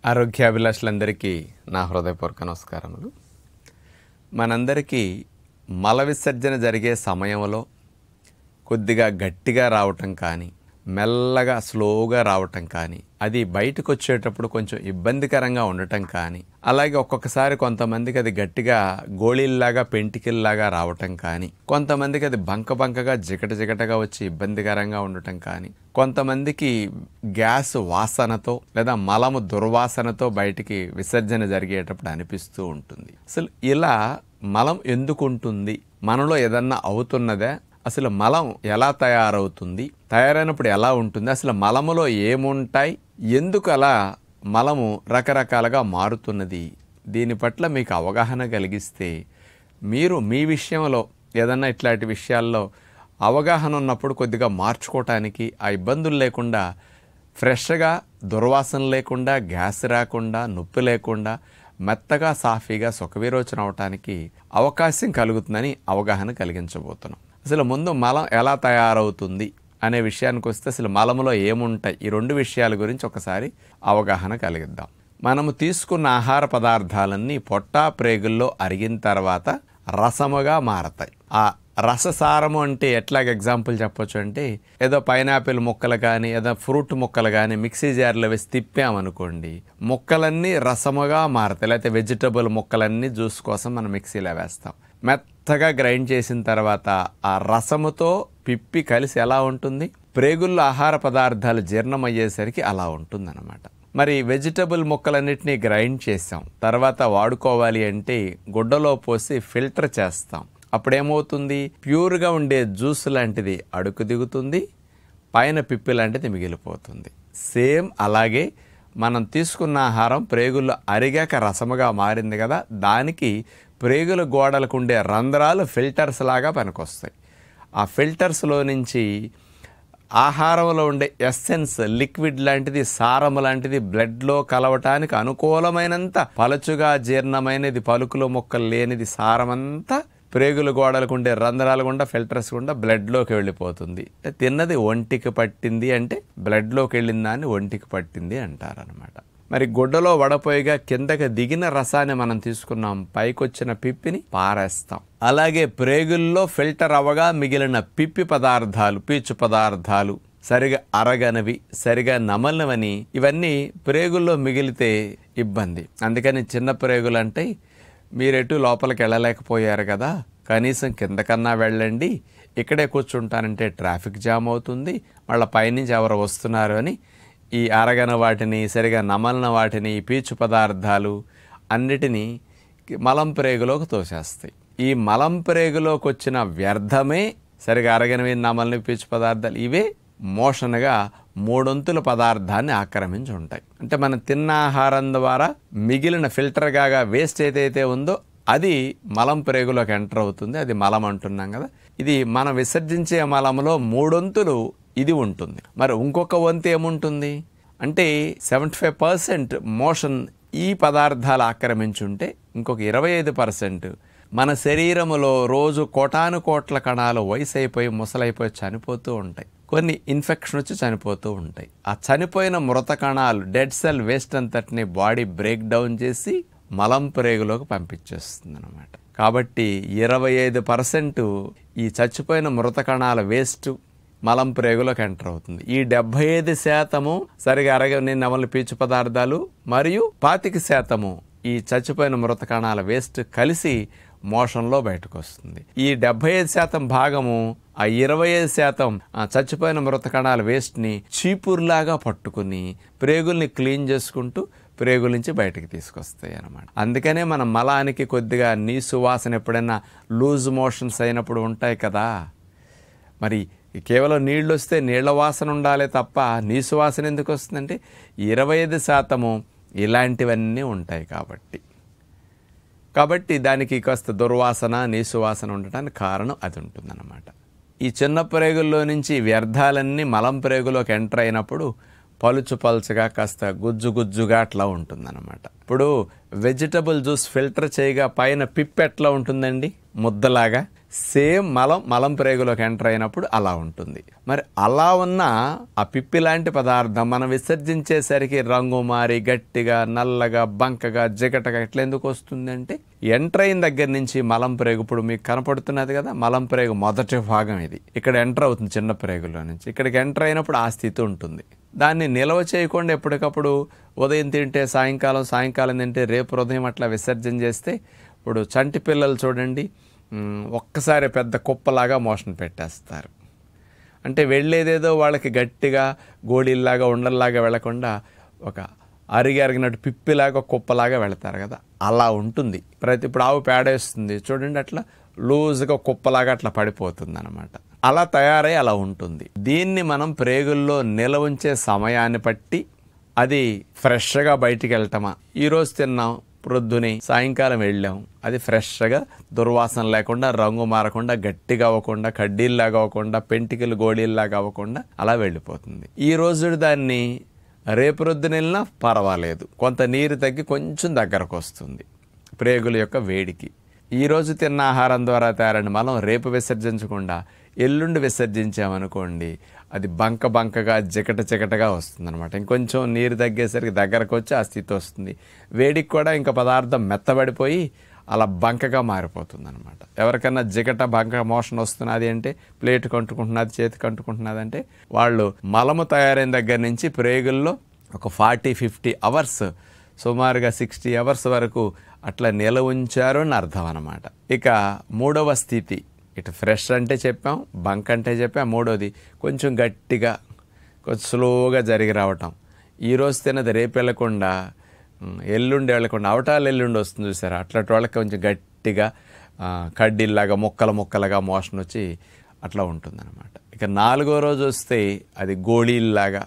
ఆరోగ్యాభిలాషులందరికీ నా హృదయపూర్వక నమస్కారములు మనందరికీ మల విసర్జన జరిగే సమయంలో కొద్దిగా గట్టిగా రావటం కానీ మెల్లగా స్లోగా రావటం కానీ అది బయటకు వచ్చేటప్పుడు కొంచెం ఇబ్బందికరంగా ఉండటం కానీ అలాగే ఒక్కొక్కసారి కొంతమందికి అది గట్టిగా గోళీల్లాగా పెంటికిల్లాగా రావటం కానీ కొంతమందికి అది బంక బంకగా జిగట జిగటగా వచ్చి ఇబ్బందికరంగా ఉండటం కానీ కొంతమందికి గ్యాస్ వాసనతో లేదా మలము దుర్వాసనతో బయటికి విసర్జన జరిగేటప్పుడు అనిపిస్తూ ఉంటుంది అసలు ఇలా మలం ఎందుకు ఉంటుంది మనలో ఏదన్నా అవుతున్నదా అసలు మలం ఎలా తయారవుతుంది తయారైనప్పుడు ఎలా ఉంటుంది అసలు మలములో ఏముంటాయి ఎందుకు అలా మలము రకరకాలుగా మారుతున్నది దీని పట్ల మీకు అవగాహన కలిగిస్తే మీరు మీ విషయంలో ఏదన్నా ఇట్లాంటి విషయాల్లో అవగాహన ఉన్నప్పుడు కొద్దిగా మార్చుకోవటానికి ఆ ఇబ్బందులు లేకుండా ఫ్రెష్గా దుర్వాసన లేకుండా గ్యాస్ రాకుండా నొప్పి లేకుండా మెత్తగా సాఫీగా సుఖవిరోచన అవటానికి అవకాశం కలుగుతుందని అవగాహన కలిగించబోతున్నాం అసలు ముందు మలం ఎలా తయారవుతుంది అనే విషయానికి వస్తే అసలు మలంలో ఏముంటాయి ఈ రెండు విషయాల గురించి ఒకసారి అవగాహన కలిగిద్దాం మనము తీసుకున్న ఆహార పదార్థాలన్నీ పొట్టా ప్రేగుల్లో అరిగిన తర్వాత రసముగా మారతాయి ఆ రససారము అంటే ఎట్లాగ ఎగ్జాంపుల్ చెప్పొచ్చు అంటే ఏదో పైనాపిల్ ముక్కలు కానీ ఏదో ఫ్రూట్ ముక్కలు కానీ మిక్సీ జార్లో వేసి తిప్పామనుకోండి ముక్కలన్నీ రసముగా మారతాయి లేకపోతే వెజిటబుల్ ముక్కలన్నీ జ్యూస్ కోసం మనం మిక్సీలో వేస్తాం మెత్తగా గ్రైండ్ చేసిన తర్వాత ఆ రసముతో పిప్పి కలిసి ఎలా ఉంటుంది ప్రేగుల్లో ఆహార పదార్థాలు జీర్ణమయ్యేసరికి అలా ఉంటుందన్నమాట మరి వెజిటబుల్ ముక్కలన్నిటినీ గ్రైండ్ చేసాం తర్వాత వాడుకోవాలి అంటే గుడ్డలో పోసి ఫిల్టర్ చేస్తాం అప్పుడేమవుతుంది ప్యూర్గా ఉండే జ్యూస్ లాంటిది అడుగు దిగుతుంది పైన పిప్పి లాంటిది మిగిలిపోతుంది సేమ్ అలాగే మనం తీసుకున్న ఆహారం ప్రేగుల్లో అరిగాక రసముగా మారింది కదా దానికి ప్రేగుల గోడలకు ఉండే రంధ్రాలు ఫిల్టర్స్ లాగా పనికొస్తాయి ఆ ఫిల్టర్స్లో నుంచి ఆహారంలో ఉండే ఎస్సెన్స్ లిక్విడ్ లాంటిది సారము లాంటిది బ్లడ్లో కలవటానికి అనుకూలమైనంత పలుచుగా జీర్ణమైనది పలుకులు మొక్కలు లేనిది సారమంతా ప్రేగుల గోడలకు ఉండే రంధ్రాలు గుండా ఫిల్టర్స్ గుండా బ్లడ్లోకి వెళ్ళిపోతుంది అంటే తిన్నది ఒంటికి పట్టింది అంటే బ్లడ్లోకి వెళ్ళిన దాన్ని ఒంటికి పట్టింది అంటారనమాట మరి గుడ్డలో వడపోయిగా కిందకి దిగిన రసాన్ని మనం తీసుకున్నాం పైకొచ్చిన పిప్పిని పారేస్తాం అలాగే ప్రేగుల్లో ఫిల్టర్ అవ్వగా మిగిలిన పిప్పి పదార్థాలు పీచు పదార్థాలు సరిగా అరగనవి సరిగా నమలనవని ఇవన్నీ ప్రేగుల్లో మిగిలితే ఇబ్బంది అందుకని చిన్న ప్రేగులు అంటే మీరెటు లోపలికి వెళ్ళలేకపోయారు కదా కనీసం కిందకన్నా వెళ్ళండి ఇక్కడే కూర్చుంటానంటే ట్రాఫిక్ జామ్ అవుతుంది మళ్ళీ పైనుంచి ఎవరు వస్తున్నారు అని ఈ అరగన వాటిని సరిగా నమలన వాటిని పీచు పదార్థాలు అన్నిటినీ మలం ప్రేగులోకి తోసేస్తాయి ఈ మలం ప్రేగులోకి వచ్చిన వ్యర్థమే సరిగా అరగనివి నమలని పీచు పదార్థాలు ఇవే మోషన్గా మూడొంతుల పదార్థాన్ని ఆక్రమించి ఉంటాయి అంటే మనం తిన్న ఆహారం ద్వారా మిగిలిన ఫిల్టర్ కాగా వేస్ట్ ఏదైతే ఉందో అది మలం ప్రేగులోకి ఎంటర్ అవుతుంది అది మలం అంటున్నాం కదా ఇది మనం విసర్జించే మలంలో మూడొంతులు ఇది ఉంటుంది మరి ఇంకొక వంతు ఏముంటుంది అంటే సెవెంటీ ఫైవ్ పర్సెంట్ మోషన్ ఈ పదార్థాలు ఆక్రమించుంటే ఇంకొక ఇరవై ఐదు పర్సెంట్ మన శరీరములో రోజు కోటాను కోట్ల కణాలు వయసు అయిపోయి ముసలైపోయి చనిపోతూ ఉంటాయి కొన్ని ఇన్ఫెక్షన్ వచ్చి చనిపోతూ ఉంటాయి ఆ చనిపోయిన మృత కణాలు డెడ్ సెల్ వేస్ట్ అంతటిని బాడీ బ్రేక్ డౌన్ చేసి మలం ప్రేగులోకి పంపించేస్తుంది అనమాట కాబట్టి ఇరవై ఐదు పర్సెంట్ ఈ చచ్చిపోయిన మృత కణాల వేస్ట్ మలం ప్రేగులోకి ఎంటర్ అవుతుంది ఈ డెబ్బై ఐదు శాతము సరిగా అరగని నవల పీచు పదార్థాలు మరియు పాతిక శాతము ఈ చచ్చిపోయిన మృత కణాల వేస్ట్ కలిసి మోషన్లో బయటకు వస్తుంది ఈ డెబ్బై ఐదు శాతం భాగము ఆ ఇరవై ఐదు శాతం ఆ చచ్చిపోయిన మృత కణాల వేస్ట్ని చీపుర్లాగా పట్టుకుని ప్రేగుల్ని క్లీన్ చేసుకుంటూ ప్రేగుల నుంచి బయటకు తీసుకొస్తాయి అన్నమాట అందుకనే మన మలానికి కొద్దిగా నీసు వాసన ఎప్పుడైనా లూజ్ మోషన్స్ అయినప్పుడు ఉంటాయి కదా మరి కేవలం నీళ్ళు వస్తే నీళ్ల వాసన ఉండాలి తప్ప నీసు వాసన ఎందుకు వస్తుందంటే ఇరవై ఐదు శాతము ఇలాంటివన్నీ ఉంటాయి కాబట్టి కాబట్టి దానికి కాస్త దుర్వాసన నీసు వాసన ఉండటానికి కారణం అది ఉంటుందన్నమాట ఈ చిన్న ప్రేగుల్లో నుంచి వ్యర్థాలన్నీ మలం ప్రేగులోకి ఎంటర్ అయినప్పుడు పలుచు పలుచుగా కాస్త గుజ్జు గుజ్జుగా అట్లా ఉంటుందన్నమాట ఇప్పుడు వెజిటబుల్ జ్యూస్ ఫిల్టర్ చేయగా పైన పిప్ ఎట్లా ఉంటుందండి ముద్దలాగా సేమ్ మలం మలం ప్రేగులోకి ఎంటర్ అయినప్పుడు అలా ఉంటుంది మరి అలా ఉన్న ఆ పిప్పి లాంటి పదార్థం మనం విసర్జించేసరికి రంగు మారి గట్టిగా నల్లగా బంకగా జిగటగా ఎట్లా ఎందుకు వస్తుంది అంటే ఎంటర్ అయిన దగ్గర నుంచి మలం ప్రేగు ఇప్పుడు మీకు కనపడుతున్నది కదా మలం ప్రేగు మొదటి భాగం ఇది ఇక్కడ ఎంటర్ అవుతుంది చిన్న ప్రేగులో నుంచి ఇక్కడికి ఎంటర్ అయినప్పుడు ఆ స్థితి ఉంటుంది దాన్ని నిల్వ చేయకుండా ఎప్పటికప్పుడు ఉదయం తింటే సాయంకాలం సాయంకాలం తింటే రేపు ఉదయం అట్లా విసర్జన చేస్తే ఇప్పుడు చంటి పిల్లలు చూడండి మ్, ఒక్కసారి పెద్ద కుప్పలాగా మోషన్ పెట్టేస్తారు అంటే వెళ్ళేదేదో వాళ్ళకి గట్టిగా గోళీల్లాగా ఉండల్లాగా వెళ్లకుండా ఒక అరిగి అరిగినట్టు పిప్పిలాగా కుప్పలాగా వెళతారు కదా అలా ఉంటుంది ప్రతి ఇప్పుడు ఆవు పేడేస్తుంది చూడండి అట్లా లూజ్గా కుప్పలాగా అట్లా పడిపోతుంది అనమాట అలా తయారై అలా ఉంటుంది దీన్ని మనం ప్రేగుల్లో నిల్వ ఉంచే సమయాన్ని బట్టి అది ఫ్రెష్గా బయటికి వెళ్ళటమా ఈరోజు తిన్నాం ప్రొద్దుని సాయంకాలం వెళ్ళాం అది ఫ్రెష్గా దుర్వాసన లేకుండా రంగు మారకుండా గట్టిగా అవ్వకుండా కడ్డీల్లాగా అవ్వకుండా పెంటికలు గోళీల్లాగా అవ్వకుండా అలా వెళ్ళిపోతుంది ఈ రోజు దాన్ని రేపు రొద్దున వెళ్ళినా పర్వాలేదు కొంత నీరు తగ్గి కొంచెం దగ్గరకు వస్తుంది ప్రేగుల యొక్క వేడికి ఈ రోజు తిన్న ఆహారం ద్వారా తయారైన మలం రేపు విసర్జించకుండా ఎల్లుండి విసర్జించామనుకోండి అది బంక బంకగా చికట చికటగా వస్తుంది అనమాట ఇంకొంచెం నీరు తగ్గేసరికి దగ్గరకు వచ్చి ఆ స్థితి వస్తుంది వేడికి కూడా ఇంకా పదార్థం మెత్తబడిపోయి అలా బంకగా మారిపోతుంది అనమాట ఎవరికైనా జిగట బంక మోషన్ వస్తున్నది అంటే ప్లేట్ కంటుకుంటున్నది చేతి కంటుకుంటున్నది అంటే వాళ్ళు మలము తయారైన దగ్గర నుంచి ప్రేగుల్లో ఒక ఫార్టీ ఫిఫ్టీ అవర్స్ సుమారుగా సిక్స్టీ అవర్స్ వరకు అట్లా నిల ఉంచారు అని అర్థం అనమాట ఇక మూడవ స్థితి ఇటు ఫ్రెష్ అంటే చెప్పాం బంక్ అంటే చెప్పాం మూడోది కొంచెం గట్టిగా కొంచెం స్లోగా జరిగి రావటం ఈరోజు తినది రేపు వెళ్ళకుండా ఉమ్, ఎల్లుండి వెళ్ళకుండా అవటాలు ఎల్లుండి వస్తుంది చూసారా అట్లాంటి వాళ్ళకి కొంచెం గట్టిగా ఆ, కడ్డీల్లాగా ముక్కలు ముక్కలుగా మోషన్ వచ్చి అట్లా ఉంటుందన్నమాట ఇక నాలుగో రోజు వస్తే అది గోళీల్లాగా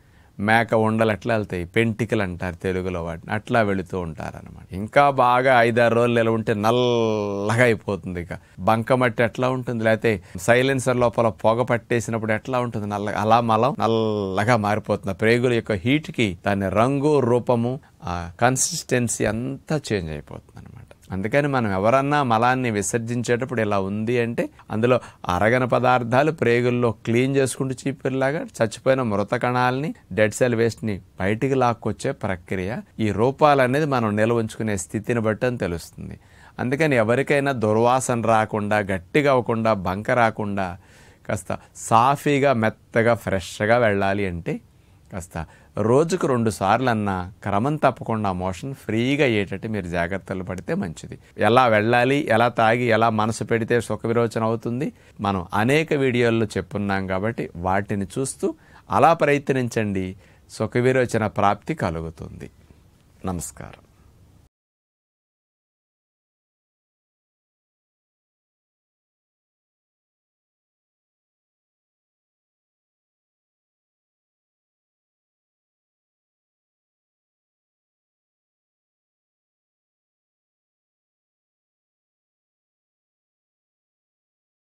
మేక ఉండలు ఎట్లా వెళ్తాయి పెంటికలు అంటారు తెలుగులో వాటిని అట్లా వెళుతూ ఉంటారు అనమాట ఇంకా బాగా ఐదారు రోజులు ఇలా ఉంటే నల్లగా అయిపోతుంది ఇక బంకమట్టి ఎట్లా ఉంటుంది లేకపోతే సైలెన్సర్ లోపల పొగ పట్టేసినప్పుడు ఎట్లా ఉంటుంది నల్లగా అలా మలం నల్లగా మారిపోతుంది ఆ ప్రేగుల యొక్క హీట్కి దాని రంగు రూపము ఆ కన్సిస్టెన్సీ అంతా చేంజ్ అయిపోతుంది అనమాట అందుకని మనం ఎవరన్నా మలాన్ని విసర్జించేటప్పుడు ఇలా ఉంది అంటే అందులో అరగన పదార్థాలు ప్రేగుల్లో క్లీన్ చేసుకుంటూ చీపిరిలాగా చచ్చిపోయిన మృత కణాలని డెడ్ సెల్ వేస్ట్ని బయటికి లాక్కొచ్చే ప్రక్రియ ఈ రూపాలు అనేది మనం నిల్వ ఉంచుకునే స్థితిని బట్టి అని తెలుస్తుంది అందుకని ఎవరికైనా దుర్వాసన రాకుండా గట్టిగా అవ్వకుండా బంక రాకుండా కాస్త సాఫీగా మెత్తగా ఫ్రెష్గా వెళ్ళాలి అంటే కాస్త రోజుకు రెండు సార్లు అన్నా క్రమం తప్పకుండా మోషన్ ఫ్రీగా అయ్యేటట్టు మీరు జాగ్రత్తలు పడితే మంచిది ఎలా వెళ్ళాలి ఎలా తాగి ఎలా మనసు పెడితే సుఖ విరోచన అవుతుంది మనం అనేక వీడియోల్లో చెప్పున్నాం కాబట్టి వాటిని చూస్తూ అలా ప్రయత్నించండి సుఖ విరోచన ప్రాప్తి కలుగుతుంది నమస్కారం